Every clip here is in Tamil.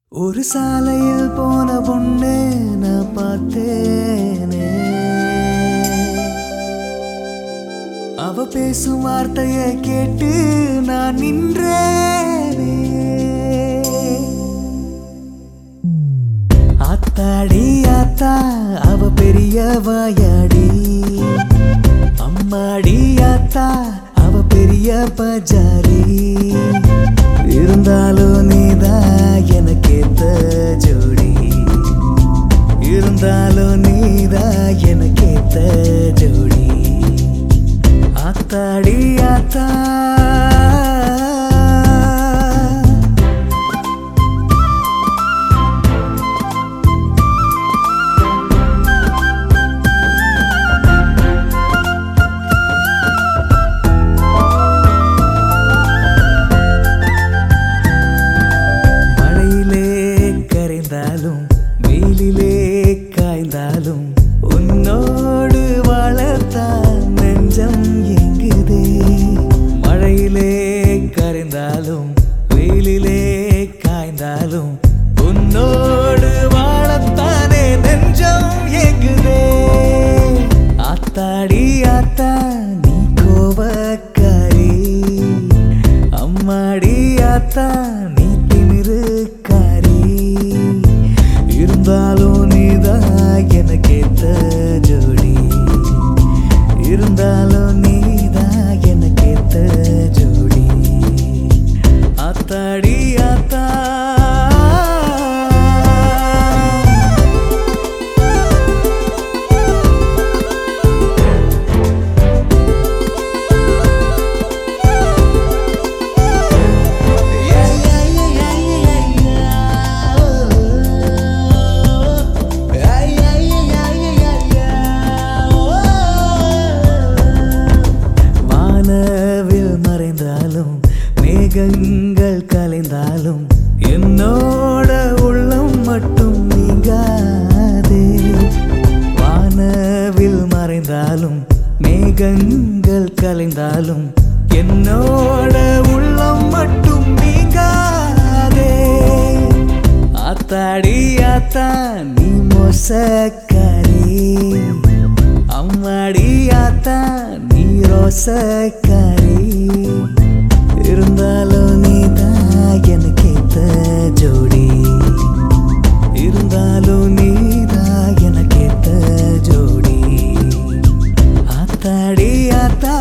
ஒரு சாலையில் போன பொண்ணு நான் பார்த்தேனே அவ பேசும் வார்த்தைய கேட்டு நான் நின்றேனே ஆத்தாடி ஆத்தா அவ பெரிய வாயாடி அம்மாடி ஆத்தா அவ பெரிய பஜாரி இருந்தாலும் நீதான் எனக்கேத்த ஜோடி இருந்தாலும் நீதான் எனக்கேத்த ஜோடி ஆத்தாடி ஆத்தா மழையிலே கரைந்தாலும் வெயிலிலே காய்ந்தாலும் உன்னோடு வாழத்தான் நெஞ்சம் எங்குதே மழையிலே கரைந்தாலும் வெயிலிலே காய்ந்தாலும் உன்னோடு வாழத்தானே நெஞ்சம் எங்குதே ஆத்தாடி ஆத்தா நீ கோபக்காரி அம்மாடி ஆத்தா நீ திமிருக்காரி இருந்தாலும் நீதான் எனக்கேத்த ஜோடி இருந்தாலும் நீதான் எனக்கேத்த ஜோடி ஆத்தாடி ஆத்தா வானவில் மறைந்தாலும் மேகங்கள் கலைந்தாலும் என்னோட உள்ளம் மட்டும் நீங்காதே வானவில் மறைந்தாலும் மேகங்கள் கலைந்தாலும் என்னோட உள்ளம் மட்டும் நீங்காதே ஆத்தாடி ஆத்தா நீ மோசக்காரி அம்மாடி ஆத்தா நீ ரோசக்காரி இருந்தாலும் நீதான் எனக்கு ஏத்த ஜோடி இருந்தாலும் நீதான் எனக்கு ஏத்த ஜோடி ஆத்தாடி ஆத்தா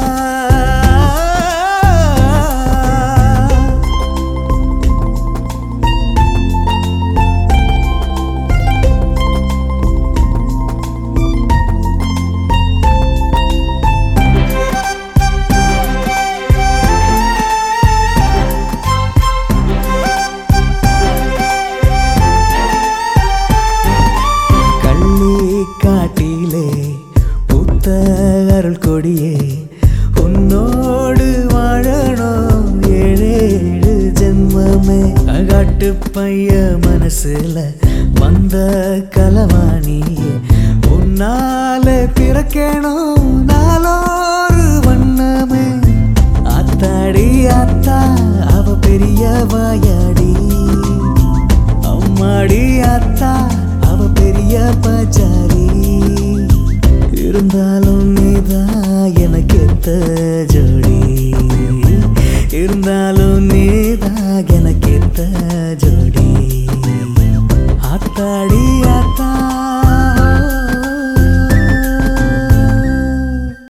கள்ளி காட்டிலே புத்த அருள் கொடியே உன்னோடு வாழணும் ஏழேழு ஜென்மமே அகாட்டு பைய மனசுல வந்த கலவாணியே உன்னால பிறக்கணும் நாளோரு வண்ணமே ஆத்தாடி ஆத்தா அவ பெரிய வாயாடி அம்மாடி ஆத்தா அவ பெரிய பச்சாரி இருந்தாலும் நீதான் எனக்கு எத்த ஜோடி இருந்தாலும் நீதான் எனக்கு எத்த ஜோடி